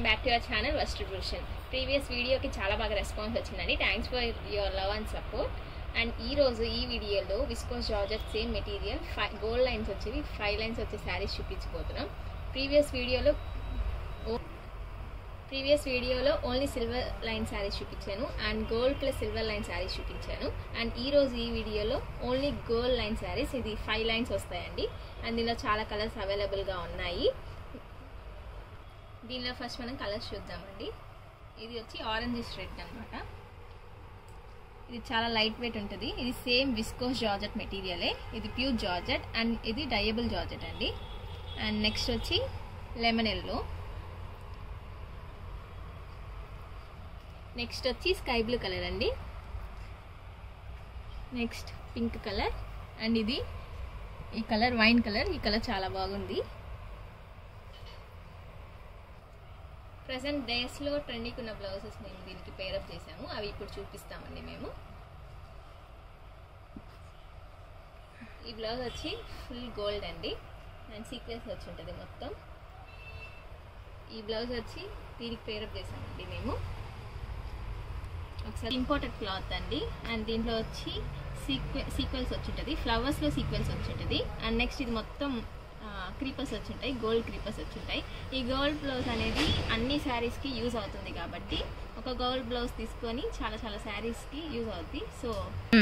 back to your channel distribution previous వీడియోకి చాలా బాగా రెస్పాన్స్ వచ్చిందండి thanks for your love and support and ఈ రోజు ఈ వీడియోలో viscose georgette same material five gold lines వచ్చేవి ఫైవ్ లైన్స్ వచ్చే శారీస్ చూపించబోతున్నాం ప్రీవియస్ వీడియోలో ప్రీవియస్ వీడియోలో ఓన్లీ సిల్వర్ లైన్ శారీస్ చూపించాను and gold plus silver line saris చూపించాను అండ్ ఈ రోజు ఈ వీడియోలో ఓన్లీ గోల్డ్ లైన్ శారీస్ ఇది ఫైవ్ లైన్స్ వస్తాయండి అండ్ దీనిలో చాలా కలర్స్ అవైలబుల్గా ఉన్నాయి దీనిలో ఫస్ట్ మనం కలర్స్ చూద్దామండి ఇది వచ్చి ఆరెంజ్ రెడ్ అనమాట ఇది చాలా లైట్ వెయిట్ ఉంటుంది ఇది సేమ్ విస్కోస్ జార్జెట్ మెటీరియలే ఇది ప్యూర్ జార్జెట్ అండ్ ఇది డయబుల్ జార్జెట్ అండి అండ్ నెక్స్ట్ వచ్చి లెమన్ ఎల్లో నెక్స్ట్ వచ్చి స్కై బ్లూ కలర్ అండి నెక్స్ట్ పింక్ కలర్ అండ్ ఇది ఈ కలర్ వైన్ కలర్ ఈ కలర్ చాలా బాగుంది ప్రజెంట్ డేస్లో ట్రెండింగ్ ఉన్న బ్లౌజెస్ మేము దీనికి పేరప్ చేసాము అవి ఇప్పుడు చూపిస్తామండి మేము ఈ బ్లౌజ్ వచ్చి ఫుల్ గోల్డ్ అండి అండ్ సీక్వెన్స్ వచ్చి ఉంటుంది మొత్తం ఈ బ్లౌజ్ వచ్చి దీనికి పేరప్ చేసామండి మేము ఒకసారి ఇంపోర్టెడ్ క్లాత్ అండి అండ్ దీంట్లో వచ్చి సీక్వె సీక్వెన్స్ వచ్చి ఉంటుంది ఫ్లవర్స్లో సీక్వెన్స్ వచ్చి ఉంటుంది అండ్ నెక్స్ట్ ఇది మొత్తం క్రీపర్స్ వచ్చి ఉంటాయి గోల్డ్ క్రీపర్స్ వచ్చి ఉంటాయి ఈ గోల్డ్ బ్లౌజ్ అనేది అన్ని శారీస్కి యూజ్ అవుతుంది కాబట్టి ఒక గోల్డ్ బ్లౌజ్ తీసుకొని చాలా చాలా శారీస్కి యూజ్ అవుతుంది సో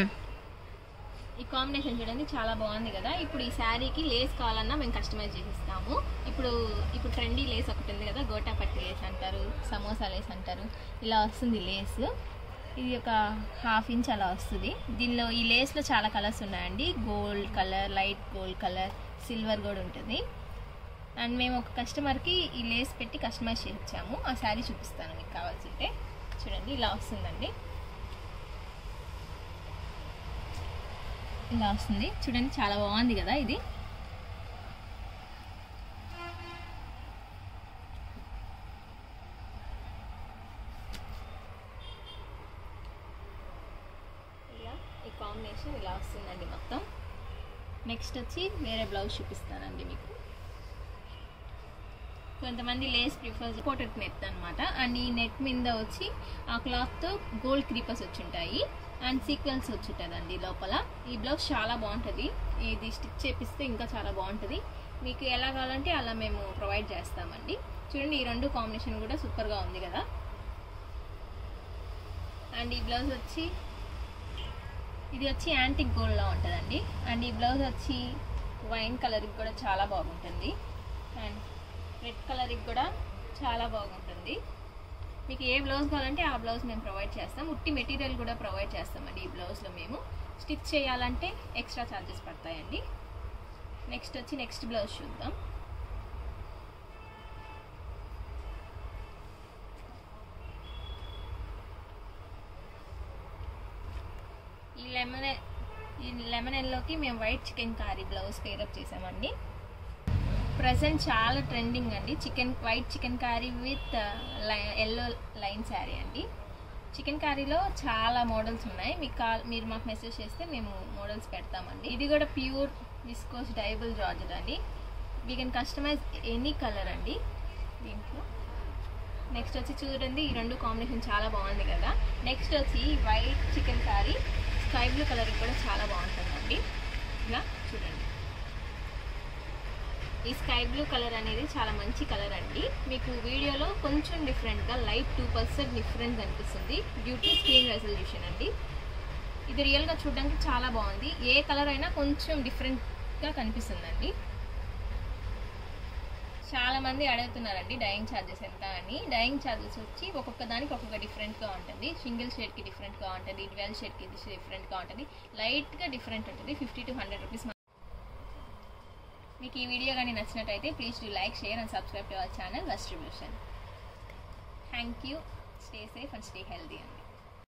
ఈ కాంబినేషన్ చూడండి చాలా బాగుంది కదా ఇప్పుడు ఈ శారీకి లేస్ కావాలన్నా మేము కస్టమైజ్ చేసిస్తాము ఇప్పుడు ఇప్పుడు ట్రెండీ లేస్ ఒకటి ఉంది కదా గోటా పట్టి లేస్ అంటారు సమోసా లేస్ అంటారు ఇలా వస్తుంది లేస్ ఇది ఒక హాఫ్ ఇంచ్ అలా వస్తుంది దీనిలో ఈ లేస్లో చాలా కలర్స్ ఉన్నాయండి gold colour light gold colour silver కూడా ఉంటుంది అండ్ మేము ఒక కస్టమర్కి ఈ లేస్ పెట్టి కస్టమైజ్ చేయించాము ఆ శారీ చూపిస్తాను మీకు కావాల్సింటే చూడండి ఇలా వస్తుందండి ఇలా వస్తుంది చూడండి చాలా బాగుంది కదా ఇది ఇలా ఈ కాంబినేషన్ ఇలా వస్తుందండి మొత్తం నెక్స్ట్ వచ్చి వేరే బ్లౌజ్ చూపిస్తానండి మీకు కొంతమంది లేస్ ప్రిఫర్ ఇంపోర్టెడ్ నెట్ అనమాట అండ్ ఈ నెట్ మీద వచ్చి ఆ క్లాత్తో గోల్డ్ క్రీపర్స్ వచ్చి ఉంటాయి అండ్ సీక్వెన్స్ వచ్చి ఉంటుందండి లోపల ఈ బ్లౌజ్ చాలా బాగుంటుంది ఇది స్టిచ్ చేపిస్తే ఇంకా చాలా బాగుంటుంది మీకు ఎలా కావాలంటే అలా మేము ప్రొవైడ్ చేస్తామండి చూడండి ఈ రెండు కాంబినేషన్ కూడా సూపర్గా ఉంది కదా అండ్ ఈ బ్లౌజ్ వచ్చి ఇది వచ్చి యాంటిక్ గోల్డ్లా ఉంటుందండి అండ్ ఈ బ్లౌజ్ వచ్చి వైన్ కలర్కి కూడా చాలా బాగుంటుంది అండ్ రెడ్ కలర్కి కూడా చాలా బాగుంటుంది మీకు ఏ బ్లౌజ్ కావాలంటే ఆ బ్లౌజ్ మేము ప్రొవైడ్ చేస్తాం ఉట్టి మెటీరియల్ కూడా ప్రొవైడ్ చేస్తామండి ఈ బ్లౌజ్లో మేము స్టిచ్ చేయాలంటే ఎక్స్ట్రా ఛార్జెస్ పడతాయండి నెక్స్ట్ వచ్చి నెక్స్ట్ బ్లౌజ్ చూద్దాం ఈ లెమన్ ఈ లెమన్ ఎల్లోకి మేము white chikankari blouse pair up చేసామండి ప్రజెంట్ చాలా ట్రెండింగ్ అండి chikan white chikankari with yellow line sari అండి చికెన్ కర్రీలో చాలా మోడల్స్ ఉన్నాయి మీకు కాల్ మీరు మాకు మెసేజ్ చేస్తే మేము మోడల్స్ పెడతామండి ఇది కూడా ప్యూర్ విస్కోస్ డైబుల్ జార్జెట్ అండి we can customize any colour అండి దీంట్లో నెక్స్ట్ వచ్చి చూడండి ఈ రెండు కాంబినేషన్ చాలా బాగుంది కదా నెక్స్ట్ వచ్చి white chikankari sky blue colour కూడా చాలా బాగుంటుందండి ఇలా చూడండి ఈ స్కై బ్లూ కలర్ అనేది చాలా మంచి కలర్ అండి మీకు వీడియోలో కొంచెం డిఫరెంట్గా లైట్ టూ పర్సెంట్ డిఫరెన్స్ అనిపిస్తుంది డ్యూ టు స్క్రీన్ రెజల్యూషన్ అండి ఇది రియల్గా చూడడానికి చాలా బాగుంది ఏ కలర్ అయినా కొంచెం డిఫరెంట్గా కనిపిస్తుందండి చాలా మంది అడుగుతున్నారండి డైయింగ్ ఛార్జెస్ ఎంత అని డైయింగ్ ఛార్జెస్ వచ్చి ఒక్కొక్క దానికి ఒక్కొక్క డిఫరెంట్గా ఉంటుంది సింగిల్ షేడ్కి డిఫరెంట్గా ఉంటుంది ట్వెల్వ్ షేడ్కి డిఫరెంట్గా ఉంటుంది లైట్గా డిఫరెంట్ ఉంటుంది ఫిఫ్టీ టు హండ్రెడ్ రూపీస్ మీకు ఈ వీడియో కానీ నచ్చినట్టయితే please do like share and subscribe to our channel distribution thank you stay safe and stay healthy అండి